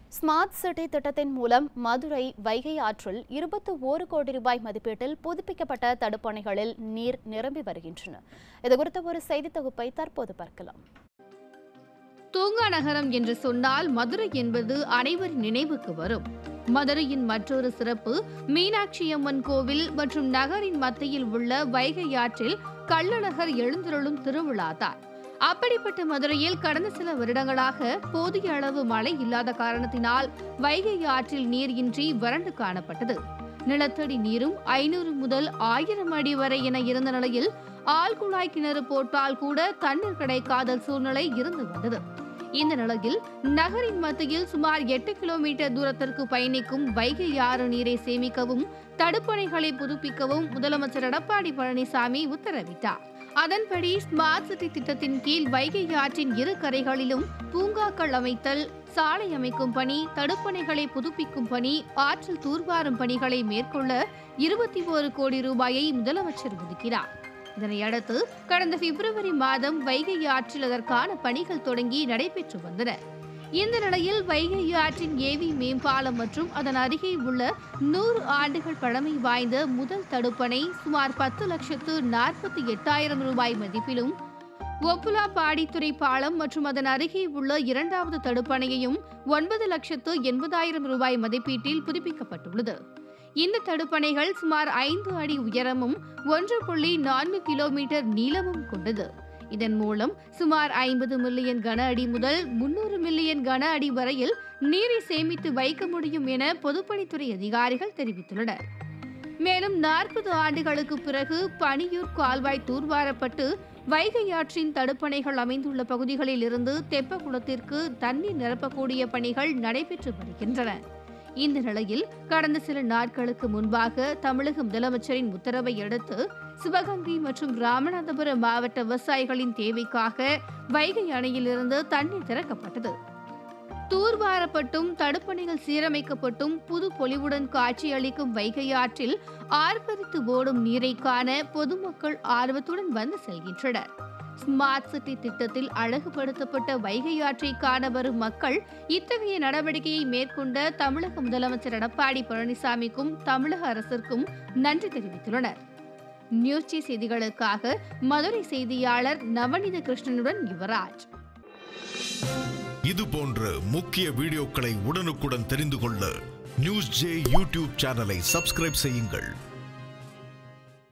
smart city திட்டத்தின் மூலம் மதுரை வைகை ஆற்றில் இருபத்தி ஓரு கோடி ரூபாய் மதிப்பீட்டில் புதுப்பிக்கப்பட்ட தடுப்பணைகளில் நீர் நிரம்பி வருகின்றன இதுகுறித்த ஒரு செய்தி தொகுப்பை தற்போது பார்க்கலாம் தூங்கா நகரம் என்று சொன்னால் மதுரை என்பது அனைவரின் நினைவுக்கு வரும் மதுரையின் மற்றொரு சிறப்பு மீனாட்சி அம்மன் கோவில் மற்றும் நகரின் மத்தியில் உள்ள வைகை ஆற்றில் கள்ளழகர் எழுந்தருளும் திருவிழாதான் அப்படிப்பட்ட மதுரையில் கடந்த சில வருடங்களாக போதிய அளவு மழை இல்லாத காரணத்தினால் வைகை ஆற்றில் நீர் இன்றி வறண்டு காணப்பட்டது நிலத்தடி நீரும் ஐநூறு முதல் ஆயிரம் அடி வரை என இருந்த நிலையில் ஆழ்குழாய் கிணறு போட்டால் கூட தண்ணீர் கிடைக்காத சூழ்நிலை இருந்து வந்தது இந்த நிலையில் நகரின் மத்தியில் சுமார் எட்டு கிலோமீட்டர் தூரத்திற்கு பயணிக்கும் வைகை ஆறு நீரை சேமிக்கவும் தடுப்பணைகளை புதுப்பிக்கவும் முதலமைச்சர் எடப்பாடி பழனிசாமி உத்தரவிட்டார் அதன்படி ஸ்மார்ட் சிட்டி திட்டத்தின் கீழ் வைகை ஆற்றின் இரு கரைகளிலும் பூங்காக்கள் அமைத்தல் சாலை அமைக்கும் பணி தடுப்பணைகளை புதுப்பிக்கும் பணி ஆற்றில் தூர்வாரும் பணிகளை மேற்கொள்ள இருபத்தி ஓரு கோடி ரூபாயை முதலமைச்சர் ஒதுக்கினார் இதனையடுத்து கடந்த பிப்ரவரி மாதம் வைகை ஆற்றில் அதற்கான பணிகள் தொடங்கி நடைபெற்று வந்தன இந்த நிலையில் வைகை ஆற்றின் ஏவி மேம்பாலம் மற்றும் அதன் அருகே உள்ள நூறு ஆண்டுகள் பழமை வாய்ந்த முதல் தடுப்பணை சுமார் பத்து லட்சத்து நாற்பத்தி எட்டாயிரம் ரூபாய் மதிப்பிலும் ஒப்புலா பாடித்துறை பாலம் மற்றும் அதன் அருகே உள்ள இரண்டாவது தடுப்பணையையும் ஒன்பது லட்சத்து எண்பதாயிரம் ரூபாய் மதிப்பீட்டில் புதுப்பிக்கப்பட்டுள்ளது இந்த தடுப்பணைகள் சுமார் ஐந்து அடி உயரமும் ஒன்று புள்ளி நான்கு கிலோமீட்டர் நீளமும் கொண்டது இதன் மூலம் சுமார் ஐம்பது மில்லியன் கன அடி முதல் முன்னூறு மில்லியன் கன அடி வரையில் நீரை சேமித்து வைக்க முடியும் என பொதுப்பணித்துறை அதிகாரிகள் தெரிவித்துள்ளனர் மேலும் நாற்பது ஆண்டுகளுக்கு பிறகு பனியூர் கால்வாய் தூர்வாரப்பட்டு வைகை ஆற்றின் தடுப்பணைகள் அமைந்துள்ள பகுதிகளில் இருந்து தெப்பகுளத்திற்கு தண்ணீர் நிரப்பக்கூடிய பணிகள் நடைபெற்று வருகின்றன இந்த நிலையில் கடந்த சில நாட்களுக்கு முன்பாக தமிழக முதலமைச்சரின் உத்தரவை அடுத்து சிவகங்கை மற்றும் ராமநாதபுரம் மாவட்ட விவசாயிகளின் தேவைக்காக வைகை அணையிலிருந்து தண்ணீர் திறக்கப்பட்டது தூர்வாரப்பட்டும் தடுப்பணைகள் சீரமைக்கப்பட்டும் புது பொலிவுடன் காட்சியளிக்கும் வைகை ஆற்றில் ஆர்ப்பரித்து ஓடும் நீரை காண பொதுமக்கள் ஆர்வத்துடன் வந்து செல்கின்றனர் ஸ்மார்ட் சிட்டி திட்டத்தில் அழகுபடுத்தப்பட்ட வைகை ஆற்றை காண வரும் மக்கள் இத்தகைய நடவடிக்கையை மேற்கொண்ட தமிழக முதலமைச்சர் எடப்பாடி பழனிசாமிக்கும் தமிழக அரசிற்கும் நன்றி தெரிவித்துள்ளனர் நியூஸ்டி செய்திகளுக்காக மதுரை செய்தியாளர் நவநீத கிருஷ்ணனுடன் யுவராஜ் இது போன்ற முக்கிய வீடியோக்களை உடனுக்குடன் தெரிந்து கொள்ள நியூஸ் ஜே யூடியூப் சேனலை சப்ஸ்கிரைப் செய்யுங்கள்